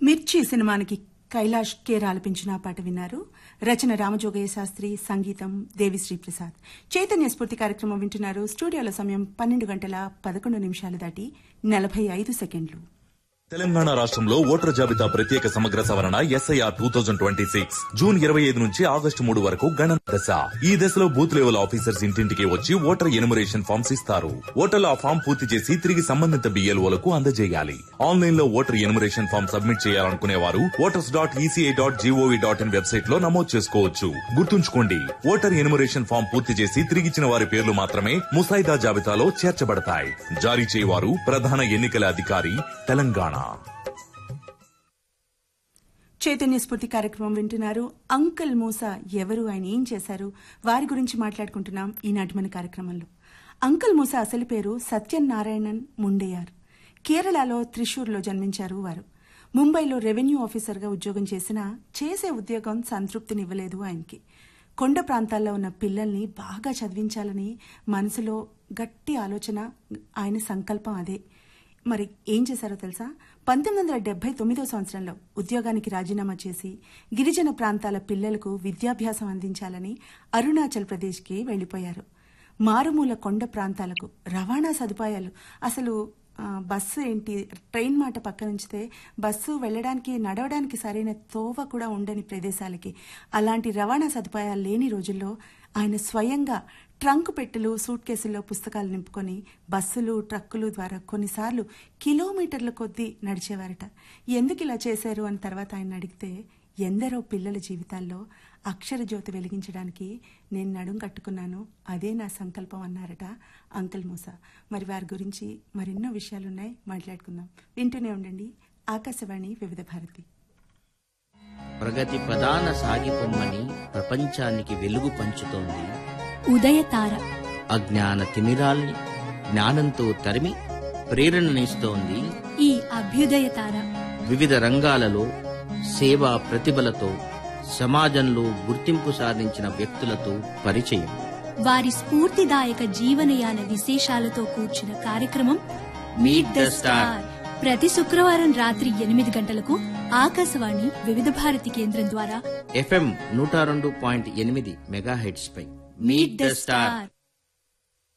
మిర్చి సినిమానికి కైలాష్ కేర్ ఆలపించిన పాట విన్నారు రచన రామజోగయ్య శాస్త్రి సంగీతం దేవిశ్రీ ప్రసాద్ చైతన్య స్ఫూర్తి కార్యక్రమం వింటున్నారు స్టూడియోల సమయం పన్నెండు గంటల పదకొండు నిమిషాలు దాటి నలభై ఐదు సెకండ్లు తెలంగాణ రాష్ట్రంలో ఓటర్ జాబితా ప్రత్యేక సమగ్ర సవరణ SIR two thousand twenty six June ఇరవై ఐదు నుంచి ఆగస్టు మూడు వరకు గణన దశ ఈ దశలో బూత్ లెవెల్ ఆఫీసర్స్ ఇంటింటికి వచ్చి ఓటర్ ఎనుమరేషన్ ఫామ్స్ ఇస్తారు ఓటర్లు ఆ ఫామ్ పూర్తి చేసి తిరిగి సంబంధిత బిఎల్ఓలకు అందజేయాలి ఆన్లైన్ లో ఓటర్ ఎనుమరేషన్ ఫామ్ సబ్మిట్ చేయాలనుకునే వారు voters dot ECI dot GOV dot in website లో నమోదు చేసుకోవచ్చు గుర్తుంచుకోండి ఓటర్ ఎనుమరేషన్ ఫామ్ పూర్తి చేసి తిరిగిచ్చిన వారి పేర్లు మాత్రమే ముసాయిదా జాబితాలో చేర్చబడతాయి జారీ చేయవారు ప్రధాన ఎన్నికల అధికారి తెలంగాణ చైతన్య స్ఫూర్తి కార్యక్రమం వింటున్నారు అంకుల్ మూసా ఎవరు ఆయన ఏం చేశారు వారి గురించి మాట్లాడుకుంటున్నాం ఈనాటి మన కార్యక్రమంలో అంకుల్ మూసా అసలు పేరు సత్యనారాయణన్ ముండేయార్ కేరళలో త్రిశూర్లో జన్మించారు వారు ముంబైలో రెవెన్యూ ఆఫీసర్గా ఉద్యోగం చేసినా చేసే ఉద్యోగం సంతృప్తినివ్వలేదు ఆయనకి కొండ ప్రాంతాల్లో ఉన్న పిల్లల్ని బాగా చదివించాలని మనసులో గట్టి ఆలోచన ఆయన సంకల్పం అదే మరి ఏం చేశారో తెలుసా పంతొమ్మిది వందల డెబ్బై తొమ్మిదో సంవత్సరంలో ఉద్యోగానికి రాజీనామా చేసి గిరిజన ప్రాంతాల పిల్లలకు విద్యాభ్యాసం అందించాలని అరుణాచల్ ప్రదేశ్కి వెళ్లిపోయారు మారుమూల కొండ ప్రాంతాలకు రవాణా సదుపాయాలు అసలు ఆ, బస్సు ఏంటి ట్రైన్ మాట పక్కన ఉంచితే బస్సు వెళ్ళడానికి నడవడానికి సరైన తోవ కూడా ఉండని ప్రదేశాలకి అలాంటి రవాణా సదుపాయాలు లేని రోజుల్లో ఆయన స్వయంగా ట్రంక్ పెట్టెలు సూట్ కేసుల్లో పుస్తకాలు నింపుకొని బస్సులు ట్రక్కులు ద్వారా కొన్నిసార్లు కిలోమీటర్ల కొద్దీ నడిచేవారట ఎందుకు ఇలా చేశారు అని తర్వాత ఆయన అడిగితే ఎందరో పిల్లల జీవితాల్లో అక్షర జ్యోతి వెలిగించడానికి నేను నడుం కట్టుకున్నాను అదే నా సంకల్పం అన్నారట అంకుల్ మూసా మరి వారి గురించి మరెన్నో విషయాలున్నాయి మాట్లాడుకుందాం వింటూనే ఉండండి ఆకాశవాణి వివిధ భారతి ప్రగతి ప్రధాన సాగిపొమ్మని ప్రపంచానికి వెలుగు పంచుతోంది ఉదయతార అజ్ఞాన తిమిరాల్ని జ్ఞానంతో తరిమి ప్రేరణనిస్తోంది ఈ అభ్యుదయతార వివిధ రంగాలలో సేవా ప్రతిభలతో సమాజంలో గుర్తింపు సాధించిన వ్యక్తులతో పరిచయం వారి స్ఫూర్తిదాయక జీవనయాన విశేషాలతో కూర్చున్న కార్యక్రమం మీట్ ద స్టార్ ప్రతి శుక్రవారం రాత్రి ఎనిమిది గంటలకు ఆకాశవాణి వివిధ భారతి కేంద్రం ద్వారా ఎఫ్ఎం నూట రెండు పాయింట్ ఎనిమిది మెగాహెడ్స్ పై మీట్ ద స్టార్